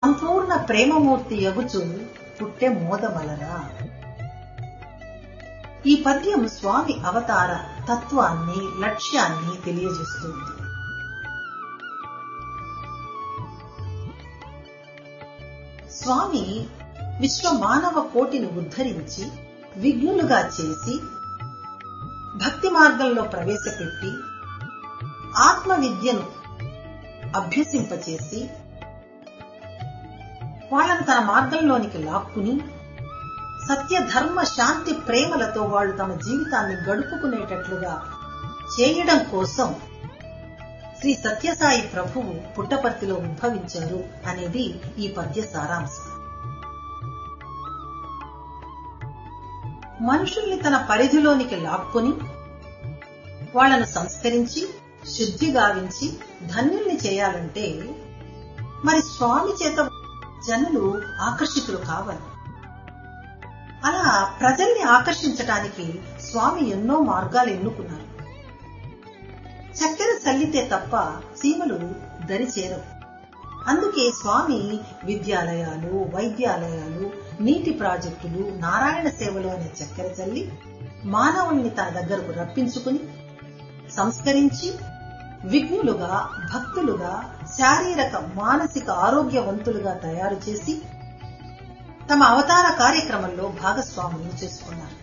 సంపూర్ణ ప్రేమమూర్తి ఎగుచు పుట్టె మోదమలరా ఈ పద్యం స్వామి అవతార తత్వాన్ని లక్ష్యాన్ని తెలియజేస్తుంది స్వామి విశ్వ మానవ కోటిని ఉద్ధరించి విఘ్నులుగా చేసి భక్తి మార్గంలో ప్రవేశపెట్టి ఆత్మ విద్యను అభ్యసింపచేసి వాళ్ళను తన మార్గంలోనికి లాక్కుని సత్య ధర్మ శాంతి ప్రేమలతో వాళ్ళు తమ జీవితాన్ని గడుపుకునేటట్లుగా చేయడం కోసం శ్రీ సత్యసాయి ప్రభువు పుట్టపర్తిలో ఉద్భవించారు అనేది ఈ పద్య సారాంశం మనుషుల్ని తన పరిధిలోనికి లాక్కుని వాళ్లను సంస్కరించి శుద్ధి గావించి ధన్యుల్ని చేయాలంటే మరి స్వామి చేత జనులు ఆకర్షితులు కావాలి అలా ప్రజల్ని ఆకర్షించటానికి స్వామి ఎన్నో మార్గాలు ఎన్నుకున్నారు చక్కెర చల్లితే తప్ప సీమలు దరి చేరవు అందుకే స్వామి విద్యాలయాలు వైద్యాలయాలు నీటి ప్రాజెక్టులు నారాయణ సేవలు అనే చక్కెర చల్లి మానవుల్ని తన దగ్గరకు రప్పించుకుని సంస్కరించి విఘ్నులుగా భక్తులుగా శారీరక మానసిక ఆరోగ్యవంతులుగా తయారు చేసి తమ అవతార కార్యక్రమంలో భాగస్వాములు చేసుకున్నారు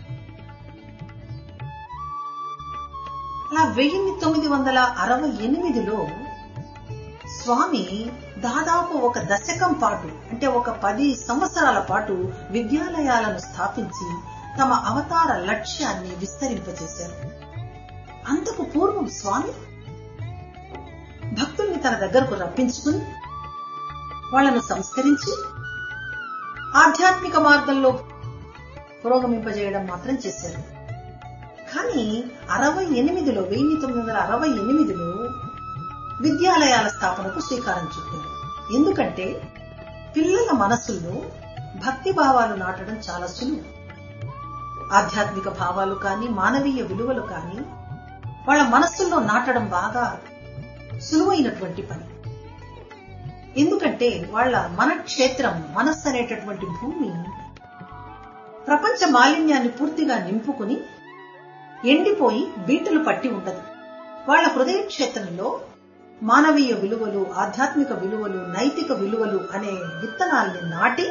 అలా వెయ్యి తొమ్మిది వందల అరవై ఎనిమిదిలో స్వామి దాదాపు ఒక దశకం పాటు అంటే ఒక పది సంవత్సరాల పాటు విద్యాలయాలను స్థాపించి తమ అవతార లక్ష్యాన్ని విస్తరింపచేశారు అంతకు పూర్వం స్వామి భక్తుల్ని తన దగ్గరకు రప్పించుకుని వాళ్లను సంస్కరించి ఆధ్యాత్మిక మార్గంలో పురోగమింపజేయడం మాత్రం చేశారు కానీ అరవై ఎనిమిదిలో వెయ్యి తొమ్మిది వందల అరవై ఎనిమిదిలో విద్యాలయాల స్థాపనకు శ్రీకారం చుట్టారు ఎందుకంటే పిల్లల మనసుల్లో భక్తి భావాలు నాటడం చాలా సులువు ఆధ్యాత్మిక భావాలు కానీ మానవీయ విలువలు కానీ వాళ్ళ మనస్సుల్లో నాటడం బాగా సులువైనటువంటి పని ఎందుకంటే వాళ్ళ మన క్షేత్రం మనస్సు అనేటటువంటి భూమి ప్రపంచ మాలిన్యాన్ని పూర్తిగా నింపుకుని ఎండిపోయి బీటలు పట్టి ఉండదు వాళ్ళ హృదయ క్షేత్రంలో మానవీయ విలువలు ఆధ్యాత్మిక విలువలు నైతిక విలువలు అనే విత్తనాల్ని నాటి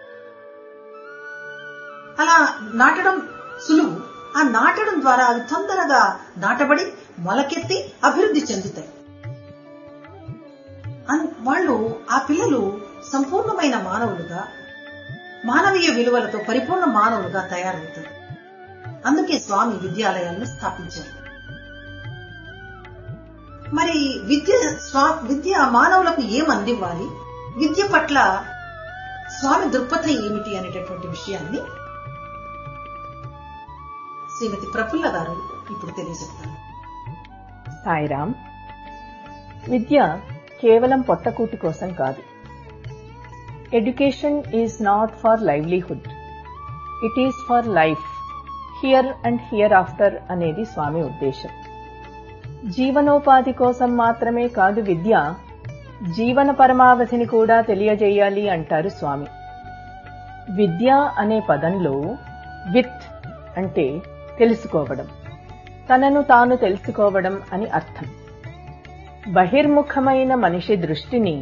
అలా నాటడం సులువు ఆ నాటడం ద్వారా అవి తొందరగా నాటబడి మొలకెత్తి అభివృద్ధి చెందుతాయి వాళ్ళు ఆ పిల్లలు సంపూర్ణమైన మానవులుగా మానవీయ విలువలతో పరిపూర్ణ మానవులుగా తయారవుతారు అందుకే స్వామి విద్యాలయాలను స్థాపించారు మరి విద్య స్వా విద్య మానవులకు ఏం అందివ్వాలి విద్య పట్ల స్వామి దృక్పథం ఏమిటి అనేటటువంటి విషయాన్ని శ్రీమతి ప్రఫుల్ల గారు ఇప్పుడు తెలియజెప్తారు సాయిరామ్ విద్య కేవలం పొట్టకూటి కోసం కాదు education is not for livelihood it is for life here and హియర్ ఆఫ్టర్ అనేది స్వామి ఉద్దేశం జీవనోపాధి కోసం మాత్రమే కాదు విద్య జీవన పరమావధిని కూడా తెలియజేయాలి అంటారు స్వామి విద్య అనే పదంలో విత్ అంటే తెలుసుకోవడం తనను తాను తెలుసుకోవడం అని అర్థం బహిర్ముఖమైన మనిషి దృష్టిని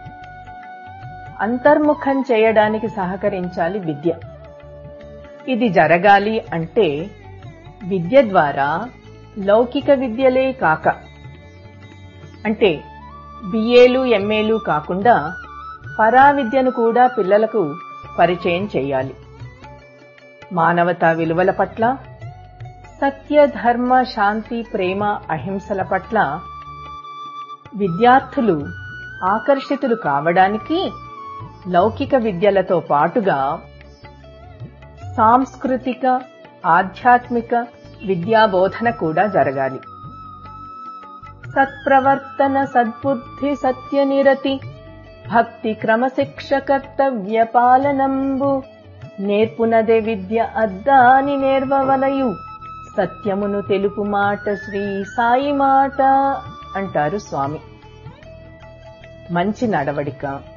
అంతర్ముఖం చేయడానికి సహకరించాలి విద్య ఇది జరగాలి అంటే విద్య ద్వారా లౌకిక విద్యలే కాక అంటే బిఏలు ఎంఏలు కాకుండా పరా విద్యను కూడా పిల్లలకు పరిచయం చేయాలి మానవతా విలువల పట్ల సత్య ధర్మ శాంతి ప్రేమ అహింసల పట్ల విద్యార్థులు ఆకర్షితులు కావడానికి లౌకిక విద్యలతో పాటుగా సాంస్కృతిక ఆధ్యాత్మిక విద్యాబోధన కూడా జరగాలి సత్ప్రవర్తన సద్బుద్ధి సత్యనిరతి భక్తి క్రమశిక్ష కర్తవ్య పాలనంబు నేర్పునదే విద్య అద్దాని నేర్వవలయు సత్యమును తెలుపు మాట శ్రీ సాయి మాట అంటారు స్వామి మంచి నడవడిక